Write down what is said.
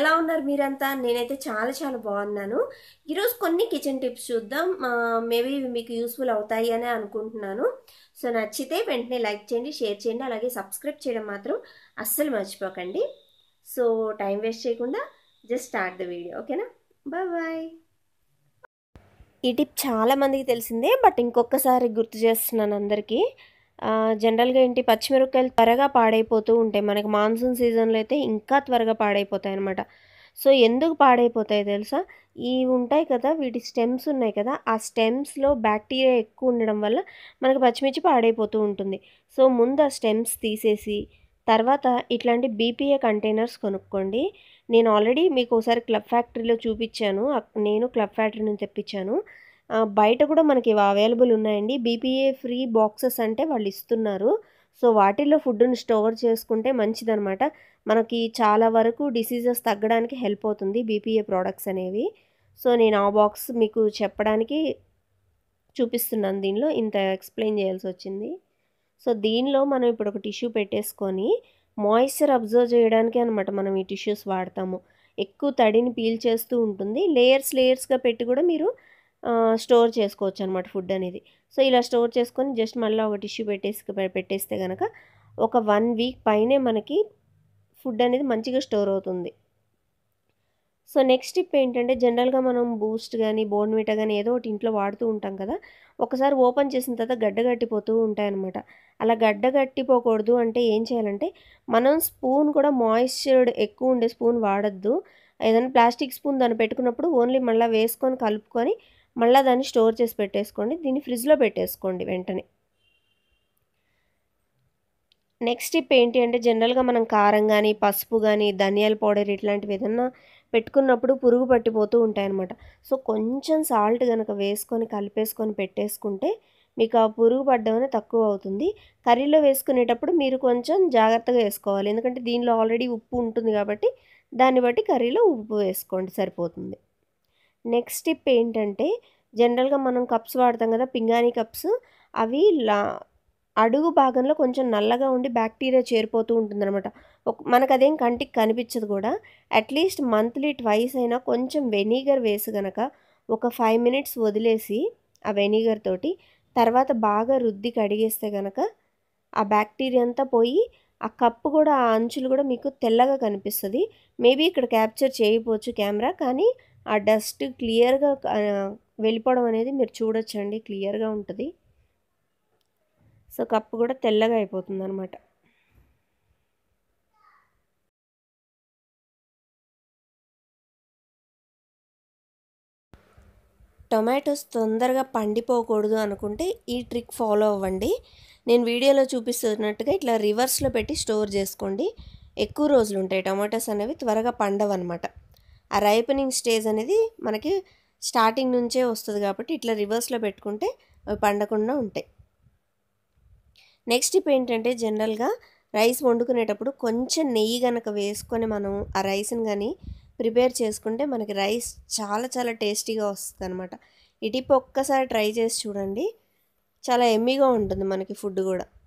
ఎలా ఉన్నారు మీరంతా నేనైతే చాలా చాలా బాగున్నాను ఈరోజు కొన్ని కిచెన్ టిప్స్ చూద్దాం మేబీ ఇవి మీకు యూస్ఫుల్ అవుతాయి అని అనుకుంటున్నాను సో నచ్చితే వెంటనే లైక్ చేయండి షేర్ చేయండి అలాగే సబ్స్క్రైబ్ చేయడం మాత్రం అస్సలు మర్చిపోకండి సో టైం వేస్ట్ చేయకుండా జస్ట్ స్టార్ట్ ద వీడియో ఓకేనా బాయ్ బాయ్ ఈ టిప్ చాలా మందికి తెలిసిందే బట్ ఇంకొకసారి గుర్తు చేస్తున్నాను అందరికీ జనరల్గా ఏంటి పచ్చిమిరపకాయలు త్వరగా పాడైపోతూ ఉంటాయి మనకి మాన్సూన్ సీజన్లో అయితే ఇంకా త్వరగా పాడైపోతాయి అనమాట సో ఎందుకు పాడైపోతాయి తెలుసా ఈ ఉంటాయి కదా వీటి స్టెమ్స్ ఉన్నాయి కదా ఆ స్టెమ్స్లో బ్యాక్టీరియా ఎక్కువ ఉండడం వల్ల మనకి పచ్చిమిర్చి పాడైపోతూ ఉంటుంది సో ముందు ఆ స్టెమ్స్ తీసేసి తర్వాత ఇట్లాంటి బీపీఏ కంటైనర్స్ కొనుక్కోండి నేను ఆల్రెడీ మీకు ఒకసారి క్లబ్ ఫ్యాక్టరీలో చూపించాను నేను క్లబ్ ఫ్యాక్టరీ నుంచి తెప్పించాను బయట కూడా మనకి అవైలబుల్ ఉన్నాయండి బీపీఏ ఫ్రీ బాక్సెస్ అంటే వాళ్ళు ఇస్తున్నారు సో వాటిల్లో ఫుడ్ని స్టోర్ చేసుకుంటే మంచిదనమాట మనకి చాలా వరకు డిసీజెస్ తగ్గడానికి హెల్ప్ అవుతుంది బీపీఏ ప్రోడక్ట్స్ అనేవి సో నేను ఆ బాక్స్ మీకు చెప్పడానికి చూపిస్తున్నాను దీనిలో ఇంత ఎక్స్ప్లెయిన్ చేయాల్సి వచ్చింది సో దీనిలో మనం ఇప్పుడు ఒక టిష్యూ పెట్టేసుకొని మాయిశ్చర్ అబ్జర్వ్ చేయడానికి అనమాట మనం ఈ టిష్యూస్ వాడతాము ఎక్కువ తడిని పీల్ చేస్తూ ఉంటుంది లేయర్స్ లేయర్స్గా పెట్టి కూడా మీరు స్టోర్ చేసుకోవచ్చు అనమాట ఫుడ్ అనేది సో ఇలా స్టోర్ చేసుకొని జస్ట్ మళ్ళీ ఒక టిష్యూ పెట్టేసి పెట్టేస్తే కనుక ఒక వన్ వీక్ పైనే మనకి ఫుడ్ అనేది మంచిగా స్టోర్ అవుతుంది సో నెక్స్ట్ టిప్ ఏంటంటే జనరల్గా మనం బూస్ట్ కానీ బోర్న్విటా కానీ ఏదో ఒకటి ఇంట్లో వాడుతూ ఉంటాం కదా ఒకసారి ఓపెన్ చేసిన తర్వాత గడ్డ గట్టిపోతూ ఉంటాయన్నమాట అలా గడ్డ గట్టిపోకూడదు అంటే ఏం చేయాలంటే మనం స్పూన్ కూడా మాయిశ్చర్డ్ ఎక్కువ ఉండే స్పూన్ వాడద్దు ఏదైనా ప్లాస్టిక్ స్పూన్ దాన్ని పెట్టుకున్నప్పుడు ఓన్లీ మళ్ళీ వేసుకొని కలుపుకొని మళ్ళీ దాన్ని స్టోర్ చేసి పెట్టేసుకోండి దీన్ని ఫ్రిడ్జ్లో పెట్టేసుకోండి వెంటనే నెక్స్ట్ టిప్ ఏంటి అంటే జనరల్గా మనం కారం కానీ పసుపు కానీ ధనియాల పౌడర్ ఇట్లాంటివి ఏదన్నా పెట్టుకున్నప్పుడు పురుగు పట్టిపోతూ ఉంటాయన్నమాట సో కొంచెం సాల్ట్ కనుక వేసుకొని కలిపేసుకొని పెట్టేసుకుంటే మీకు ఆ పురుగు పడ్డం తక్కువ అవుతుంది కర్రీలో వేసుకునేటప్పుడు మీరు కొంచెం జాగ్రత్తగా వేసుకోవాలి ఎందుకంటే దీనిలో ఆల్రెడీ ఉప్పు ఉంటుంది కాబట్టి దాన్ని బట్టి కర్రీలో ఉప్పు వేసుకోండి సరిపోతుంది నెక్స్ట్ టిప్ ఏంటంటే జనరల్గా మనం కప్స్ వాడతాం కదా పింగాణి కప్స్ అవి లా అడుగు భాగంలో కొంచెం నల్లగా ఉండి బ్యాక్టీరియా చేరిపోతూ ఉంటుందన్నమాట మనకు అదేం కంటికి కనిపించదు కూడా అట్లీస్ట్ మంత్లీ ట్వైస్ అయినా కొంచెం వెనిగర్ వేసి గనక ఒక ఫైవ్ మినిట్స్ వదిలేసి ఆ వెనిగర్ తోటి తర్వాత బాగా రుద్ది కడిగేస్తే కనుక ఆ బ్యాక్టీరియా అంతా పోయి ఆ కప్పు కూడా ఆ అంచులు కూడా మీకు తెల్లగా కనిపిస్తుంది మేబీ ఇక్కడ క్యాప్చర్ చేయకపోవచ్చు కెమెరా కానీ ఆ డస్ట్ క్లియర్గా వెళ్ళిపోవడం అనేది మీరు చూడొచ్చండి క్లియర్గా ఉంటుంది సో కప్పు కూడా తెల్లగా అయిపోతుంది అనమాట టొమాటోస్ తొందరగా పండిపోకూడదు అనుకుంటే ఈ ట్రిక్ ఫాలో అవ్వండి నేను వీడియోలో చూపిస్తున్నట్టుగా ఇట్లా రివర్స్లో పెట్టి స్టోర్ చేసుకోండి ఎక్కువ రోజులు ఉంటాయి టొమాటోస్ అనేవి త్వరగా పండవు అనమాట ఆ రైపనింగ్ స్టేజ్ అనేది మనకి స్టార్టింగ్ నుంచే వస్తుంది కాబట్టి ఇట్లా రివర్స్లో పెట్టుకుంటే అవి పండకుండా ఉంటాయి నెక్స్ట్ టిప్ ఏంటంటే జనరల్గా రైస్ వండుకునేటప్పుడు కొంచెం నెయ్యి కనుక వేసుకొని మనం ఆ రైస్ని కానీ ప్రిపేర్ చేసుకుంటే మనకి రైస్ చాలా చాలా టేస్టీగా వస్తుంది అనమాట ఈ టిప్ ఒక్కసారి ట్రై చేసి చూడండి చాలా ఎమ్మీగా ఉంటుంది మనకి ఫుడ్ కూడా